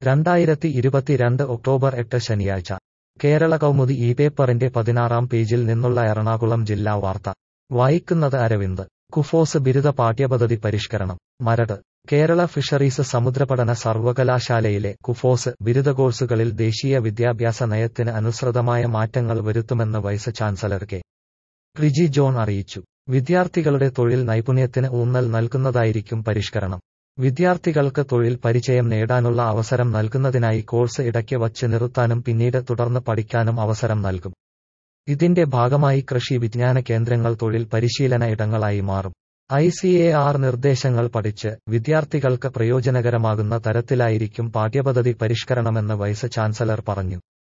രണ്ടായിരത്തി ഇരുപത്തിരണ്ട് ഒക്ടോബർ എട്ട് ശനിയാഴ്ച കേരള കൗമുദി ഈ പേപ്പറിന്റെ പതിനാറാം പേജിൽ നിന്നുള്ള എറണാകുളം ജില്ലാ വാർത്ത വായിക്കുന്നത് അരവിന്ദ് കുഫോസ് ബിരുദ പാഠ്യപദ്ധതി പരിഷ്കരണം മരട് കേരള ഫിഷറീസ് സമുദ്രപഠന സർവകലാശാലയിലെ കുഫോസ് ബിരുദ കോഴ്സുകളിൽ ദേശീയ വിദ്യാഭ്യാസ നയത്തിന് അനുസൃതമായ മാറ്റങ്ങൾ വരുത്തുമെന്ന് vice chancellor K Riji John അറിയിച്ചു വിദ്യാർത്ഥികളുടെ തൊഴിൽ നൈപുണ്യത്തിന് ഊന്നൽ നൽകുന്നതായിരിക്കും പരിഷ്കരണം വിദ്യാർത്ഥികൾക്ക് തൊഴിൽ പരിചയം നേടാനുള്ള അവസരം നൽകുന്നതിനായി കോഴ്സ് ഇടയ്ക്ക് വച്ച് നിർത്താനും പിന്നീട് തുടർന്ന് പഠിക്കാനും അവസരം നൽകും ഇതിന്റെ ഭാഗമായി കൃഷി വിജ്ഞാന കേന്ദ്രങ്ങൾ തൊഴിൽ പരിശീലന ഇടങ്ങളായി മാറും ഐ സി എ ആർ നിർദ്ദേശങ്ങൾ പഠിച്ച് വിദ്യാർത്ഥികൾക്ക് പ്രയോജനകരമാകുന്ന തരത്തിലായിരിക്കും പാഠ്യപദ്ധതി പരിഷ്കരണമെന്ന് വൈസ് ചാൻസലർ പറഞ്ഞു